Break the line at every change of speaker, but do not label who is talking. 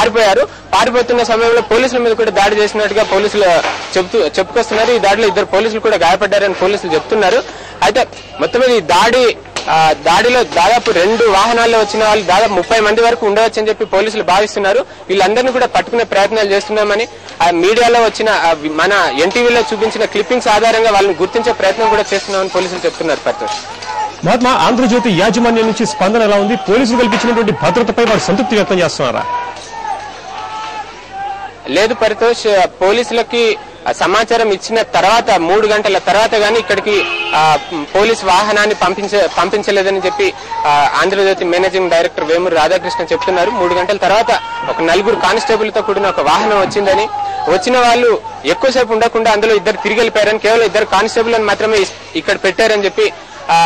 పారిపోయారు పారిపోతున్న సమయంలో పోలీసుల మీద కూడా దాడి చేసినట్టుగా పోలీసులు చెప్తూ చెప్పుకొస్తున్నారు ఈ దాడిలో ఇద్దరు పోలీసులు కూడా గాయపడ్డారని పోలీసులు చెప్తున్నారు అయితే మొత్తం మీద ఈ దాడి ఆ, దాడిలో దాదాపు రెండు వాహనాల్లో వచ్చిన వాళ్ళు దాదాపు ముప్పై మంది వరకు ఉండవచ్చని చెప్పి పోలీసులు భావిస్తున్నారు వీళ్ళందరినీ కూడా పట్టుకునే ప్రయత్నాలు చేస్తున్నామని ఆ మీడియాలో వచ్చిన ఆ వి- మన ఎన్టీవీలో చూపించిన క్లిప్పింగ్స్ ఆధారంగా వాళ్ళని గుర్తించే ప్రయత్నం కూడా చేస్తున్నామని పోలీసులు చెప్తున్నారు పరితోష్
మహాత్మా ఆంధ్రజ్యోతి యాజమాన్యం నుంచి స్పందన ఎలా ఉంది పోలీసులు కల్పించినటువంటి భద్రతపై వారు సంతృప్తి వ్యక్తం చేస్తున్నారా
లేదు పరితోష్ పోలీసులకి ఆ సమాచారం ఇచ్చిన తర్వాత మూడు గంటల తర్వాత గానీ ఇక్కడికి ఆ, పోలీస్ వాహనాన్ని పంపించ పంపించలేదని చెప్పి ఆ, ఆంధ్రజ్యోతి మేనేజింగ్ డైరెక్టర్ వేమూరు రాధాకృష్ణ చెప్తున్నారు మూడు గంటల తర్వాత ఒక నలుగురు కానిస్టేబుల్ తో కూడిన ఒక వాహనం వచ్చిందని వచ్చిన వాళ్ళు ఎక్కువసేపు ఉండకుండా అందులో ఇద్దరు తిరిగి వెళ్ళిపోయారని కేవలం ఇద్దరు కానిస్టేబుల్ అని మాత్రమే ఇస్- ఇక్కడ పెట్టారని చెప్పి